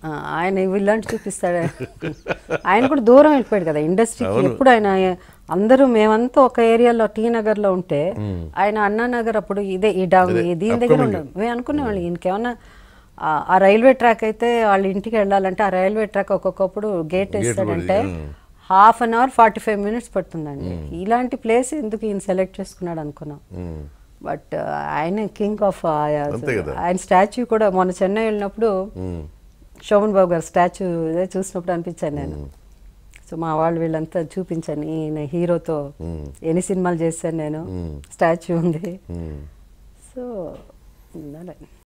ఆ, ఆయన వీళ్ళంటి చూపిస్తాడు ఆయన కూడా దూరం వెళ్ళిపోయాడు కదా ఇండస్ట్రీకి ఎప్పుడు ఆయన అందరూ మేమంతా ఒక ఏరియాలో టీ నగర్ లో ఉంటే ఆయన అన్నా నగర్ అప్పుడు ఇదే ఈ డా ఈ దీని దగ్గర ఉండదు మేము అనుకునేవాళ్ళు ఈయనకేమన్నా ఆ- ఆ రైల్వే ట్రాక్ అయితే వాళ్ళ ఇంటికి వెళ్ళాలంటే ఆ రైల్వే ట్రాక్ ఒక్కొక్కప్పుడు గేట్ వేస్తాడంటే half an hour forty five minutes పడుతుందండి ఇలాంటి ప్లేస్ ఎందుకు ఈయన సెలెక్ట్ చేసుకున్నాడు అనుకున్నాం బట్ ఆయన కింగ్ ఆఫ్ అంతే కదా. ఆయన స్టాచ్యూ కూడా మొన్న చెన్నై వెళ్ళినప్పుడు శోభన్ బాబు గారు స్టాచ్యూ ఇదే చూసినప్పుడు అనిపించాను నేను సో మా వాళ్ళు వీళ్ళంతా చూపించాను ఈయన హీరోతో ఎన్ని సినిమాలు చేశాను నేను స్టాచ్యూ ఉంది సో